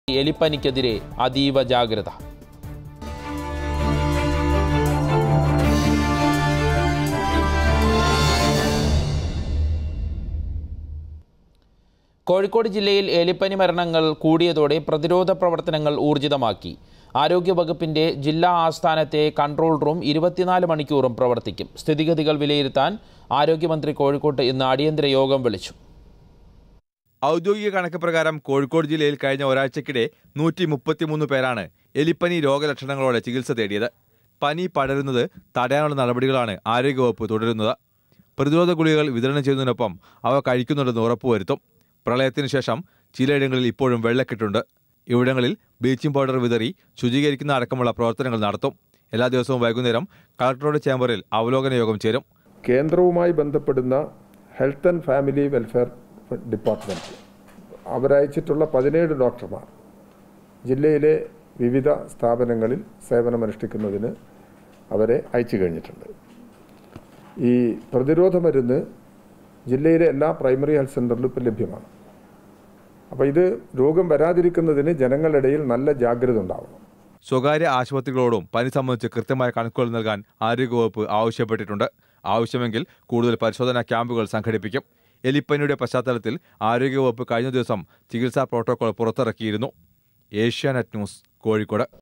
എലിപ്പനിക്കെതിരെ അതീവ ജാഗ്രത കോഴിക്കോട് ജില്ലയിൽ എലിപ്പനി മരണങ്ങൾ കൂടിയതോടെ പ്രതിരോധ പ്രവർത്തനങ്ങൾ ഊർജിതമാക്കി ആരോഗ്യവകുപ്പിന്റെ ജില്ലാ ആസ്ഥാനത്തെ കൺട്രോൾ റൂം ഇരുപത്തിനാല് മണിക്കൂറും പ്രവർത്തിക്കും സ്ഥിതിഗതികൾ വിലയിരുത്താൻ ആരോഗ്യമന്ത്രി കോഴിക്കോട്ട് ഇന്ന് അടിയന്തര യോഗം വിളിച്ചു ഔദ്യോഗിക കണക്ക് പ്രകാരം കോഴിക്കോട് ജില്ലയിൽ കഴിഞ്ഞ ഒരാഴ്ചക്കിടെ നൂറ്റി മുപ്പത്തിമൂന്ന് പേരാണ് എലിപ്പനി രോഗലക്ഷണങ്ങളോടെ ചികിത്സ തേടിയത് പനി പടരുന്നത് തടയാനുള്ള നടപടികളാണ് ആരോഗ്യവകുപ്പ് തുടരുന്നത് പ്രതിരോധ ഗുളികകൾ വിതരണം ചെയ്യുന്നതിനൊപ്പം അവ കഴിക്കുന്നുണ്ടെന്ന് ഉറപ്പുവരുത്തും പ്രളയത്തിനു ശേഷം ചിലയിടങ്ങളിൽ ഇപ്പോഴും വെള്ളക്കെട്ടുണ്ട് ഇവിടങ്ങളിൽ ബ്ലീച്ചിംഗ് പൗഡർ വിതറി ശുചീകരിക്കുന്ന അടക്കമുള്ള പ്രവർത്തനങ്ങൾ നടത്തും എല്ലാ ദിവസവും വൈകുന്നേരം കളക്ടറുടെ ചേംബറിൽ അവലോകന യോഗം ചേരും കേന്ദ്രവുമായി ബന്ധപ്പെടുന്ന health and family welfare department അവരയച്ചിട്ടുള്ള പതിനേഴ് ഡോക്ടർമാർ ജില്ലയിലെ വിവിധ സ്ഥാപനങ്ങളിൽ സേവനമനുഷ്ഠിക്കുന്നതിന് അവരെ അയച്ചു കഴിഞ്ഞിട്ടുണ്ട് ഈ പ്രതിരോധ മരുന്ന് ജില്ലയിലെ എല്ലാ പ്രൈമറി ഹെൽത്ത് സെൻ്ററിലും ഇപ്പോൾ ലഭ്യമാണ് അപ്പോൾ ഇത് രോഗം വരാതിരിക്കുന്നതിന് ജനങ്ങളിടയിൽ നല്ല ജാഗ്രത ഉണ്ടാവണം സ്വകാര്യ ആശുപത്രികളോടും പനി സംബന്ധിച്ച് കൃത്യമായ കണക്കുകൾ നൽകാൻ ആരോഗ്യവകുപ്പ് ആവശ്യപ്പെട്ടിട്ടുണ്ട് ആവശ്യമെങ്കിൽ കൂടുതൽ പരിശോധനാ ക്യാമ്പുകൾ സംഘടിപ്പിക്കും എലിപ്പനിയുടെ പശ്ചാത്തലത്തിൽ ആരോഗ്യവകുപ്പ് കഴിഞ്ഞ ദിവസം ചികിത്സാ പ്രോട്ടോകോൾ പുറത്തിറക്കിയിരുന്നു ഏഷ്യാനെറ്റ് ന്യൂസ് കോഴിക്കോട്